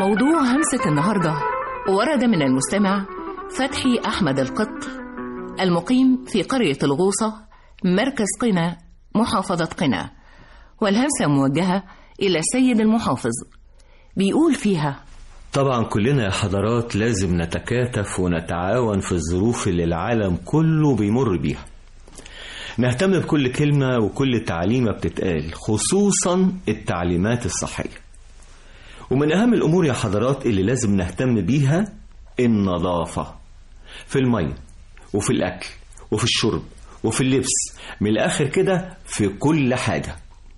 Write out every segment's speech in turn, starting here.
موضوع همسة النهاردة ورد من المستمع فتحي أحمد القط المقيم في قرية الغوصة مركز قنا محافظة قنا والهمسة موجهة إلى السيد المحافظ بيقول فيها طبعا كلنا يا حضرات لازم نتكاتف ونتعاون في الظروف اللي العالم كله بيمر بيها نهتم بكل كلمة وكل تعليمة بتتقال خصوصا التعليمات الصحية ومن أهم الأمور يا حضرات اللي لازم نهتم بيها النظافة في المية وفي الأكل وفي الشرب وفي اللبس من الآخر كده في كل حاجة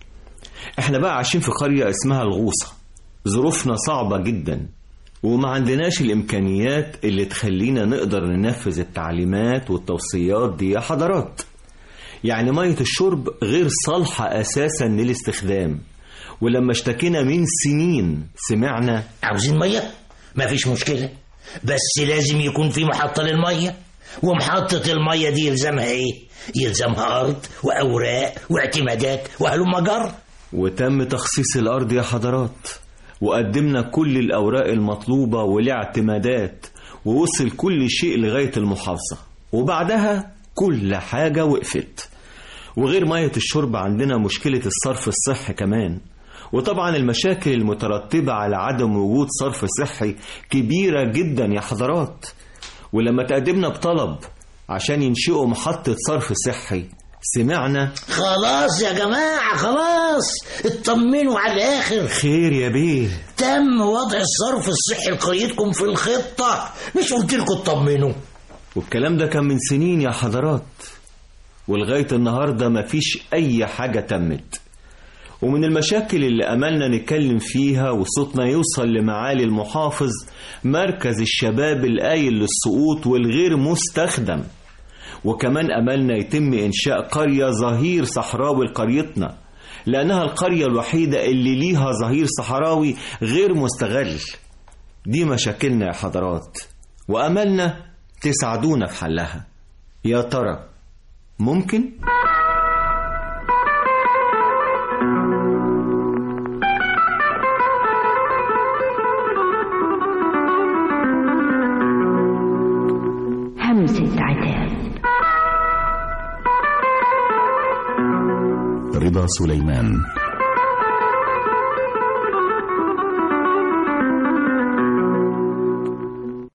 احنا بقى عايشين في قرية اسمها الغوصة ظروفنا صعبة جدا وما عندناش الإمكانيات اللي تخلينا نقدر ننفذ التعليمات والتوصيات دي يا حضرات يعني مية الشرب غير صالحة أساسا للاستخدام ولما اشتكينا من سنين سمعنا عاوزين ميه مفيش مشكله بس لازم يكون في محطه للميه ومحطه الميه دي يلزمها ايه يلزمها ارض واوراق واعتمادات وهلم جر وتم تخصيص الأرض يا حضرات وقدمنا كل الأوراق المطلوبة والاعتمادات ووصل كل شيء لغاية المحافظة وبعدها كل حاجة وقفت وغير مية الشرب عندنا مشكلة الصرف الصحي كمان وطبعا المشاكل المترتبة على عدم وجود صرف صحي كبيرة جدا يا حضرات ولما تقدمنا بطلب عشان ينشئوا محطة صرف صحي سمعنا خلاص يا جماعه خلاص اطمنوا على الاخر خير يا بيه تم وضع الصرف الصحي لقريتكم في الخطه مش قلت لكم اطمنوا والكلام ده كان من سنين يا حضرات ولغاية النهاردة مفيش أي حاجة تمت ومن المشاكل اللي أملنا نتكلم فيها وصوتنا يوصل لمعالي المحافظ مركز الشباب القايل للسقوط والغير مستخدم وكمان أملنا يتم إنشاء قرية ظهير صحراوي لقريتنا لأنها القرية الوحيدة اللي ليها ظهير صحراوي غير مستغل دي مشاكلنا يا حضرات وأملنا تساعدونا في حلها يا ترى ممكن؟ همسة عتاب رضا سليمان